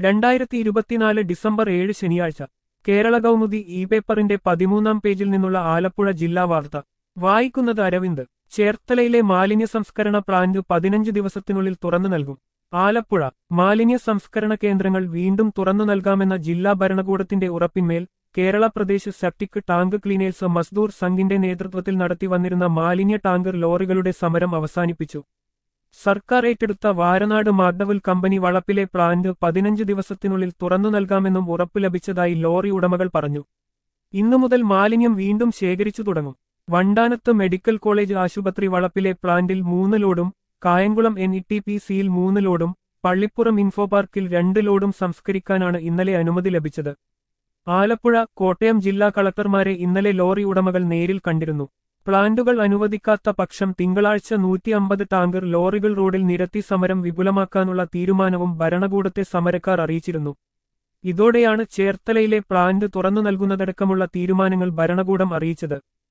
രണ്ടായിരത്തി ഇരുപത്തിനാല് ഡിസംബർ ഏഴ് ശനിയാഴ്ച കേരള കൗമുദി ഇ പേപ്പറിന്റെ പതിമൂന്നാം പേജിൽ നിന്നുള്ള ആലപ്പുഴ ജില്ലാ വാർത്ത വായിക്കുന്നത് അരവിന്ദ് ചേർത്തലയിലെ മാലിന്യ സംസ്കരണ പ്ലാന്റ് പതിനഞ്ച് ദിവസത്തിനുള്ളിൽ തുറന്നു നൽകും ആലപ്പുഴ മാലിന്യ സംസ്കരണ കേന്ദ്രങ്ങൾ വീണ്ടും തുറന്നു നൽകാമെന്ന ജില്ലാ ഭരണകൂടത്തിന്റെ ഉറപ്പിന്മേൽ Kerala Pradesh septic tank cleaners Mazdoor സംഘിന്റെ നേതൃത്വത്തിൽ നടത്തി വന്നിരുന്ന മാലിന്യ ടാങ്കർ ലോറികളുടെ സമരം അവസാനിപ്പിച്ചു സർക്കാർ ഏറ്റെടുത്ത വാരനാട് മാഗ്നവൽ കമ്പനി വളപ്പിലെ പ്ലാന്റ് പതിനഞ്ച് ദിവസത്തിനുള്ളിൽ തുറന്നു നൽകാമെന്നും ഉറപ്പ് ലഭിച്ചതായി ലോറി ഉടമകൾ പറഞ്ഞു ഇന്നു മുതൽ മാലിന്യം വീണ്ടും ശേഖരിച്ചു തുടങ്ങും വണ്ടാനത്ത് മെഡിക്കൽ കോളേജ് ആശുപത്രി വളപ്പിലെ പ്ലാന്റിൽ മൂന്ന് ലോഡും Kayamkulam N E T P സിയിൽ മൂന്ന് ലോഡും പള്ളിപ്പുറം ഇൻഫോ പാർക്കിൽ രണ്ട് ലോഡും സംസ്കരിക്കാനാണ് ഇന്നലെ അനുമതി ലഭിച്ചത് ആലപ്പുഴ കോട്ടയം ജില്ലാ കളക്ടർമാരെ ഇന്നലെ ലോറി ഉടമകൾ നേരിൽ കണ്ടിരുന്നു പ്ലാന്റുകൾ അനുവദിക്കാത്ത പക്ഷം തിങ്കളാഴ്ച നൂറ്റി അമ്പത് ടാങ്കർ ലോറികൾ റോഡിൽ നിരത്തി സമരം വിപുലമാക്കാനുള്ള തീരുമാനവും ഭരണകൂടത്തെ സമരക്കാർ അറിയിച്ചിരുന്നു ഇതോടെയാണ് ചേർത്തലയിലെ പ്ലാന്റ് തുറന്നു നൽകുന്നതടക്കമുള്ള തീരുമാനങ്ങൾ ഭരണകൂടം അറിയിച്ചത്